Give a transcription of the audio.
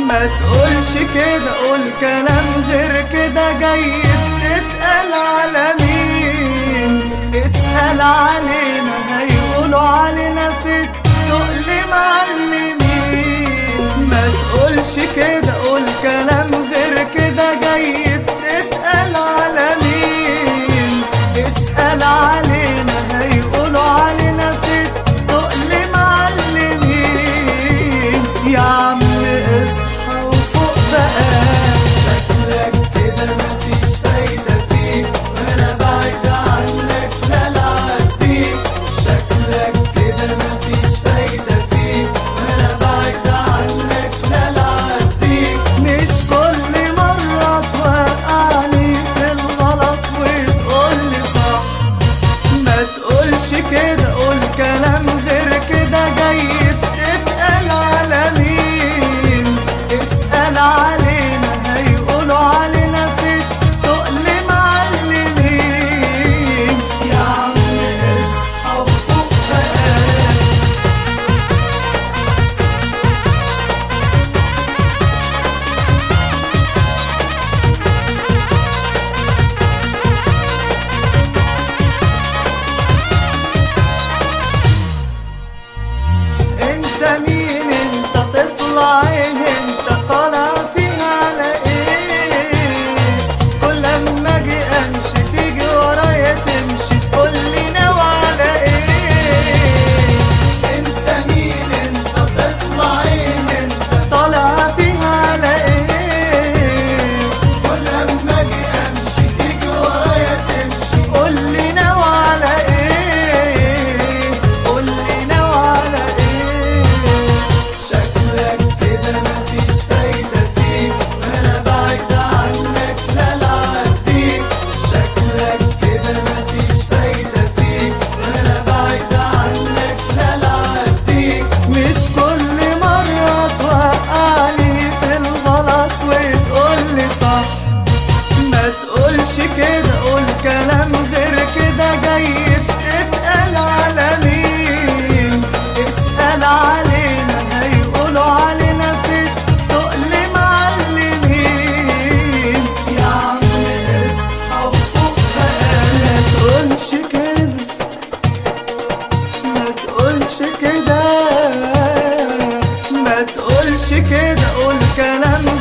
ما تقولش كده قول كلام غير كده جاي بتتقال على مين اسأل علينا هيقولوا علينا في التقل معلمين ما تقولش كده قول كلام غير كده جاي بتتقال على مين اسأل علينا هيقولوا علينا في التقل معلمين يا عم اصحى وفوق بقى شكلك كده مفيش فايدة فيك وانا بعيد عنك لا العب فيك شكلك كده مفيش فايدة فيك وانا بعيد عنك لا العب فيك مش كل مرة توقعني في الغلط وتقولي صح ما تقولش كده قول كلام غير كده جاي بتتقال على مين اسأل علينا هيقولوا علينا في التقل معلمين يا عم اصحى وفوق بقى انت مين انت تطلع ايه انت طالع فيها على ايه كل لما اجي امشي تيجي ورايا تمشي تقول لي ناوي على ايه انت مين انت تطلع ايه انت طالع فيها على ايه كل لما اجي امشي تيجي ورايا تمشي قول لي ناوي على ايه قول لي ناوي على ايه شكلك كده مفيش فايدة فيك انا بعيد عنك لا العب فيك شكلك كده مفيش فايدة فيك انا بعيد عنك لا العب فيك مش كل مرة توقعني في الغلط وتقولي صح ما تقولش كده قول كلام غير كده جاي بتتقال على مين اسأل علينا هيقولوا علينا في التقل معلمين يا عم اصحى وفوق بقى ما تقولش كده ما تقولش كده ما تقولش كده قول كلام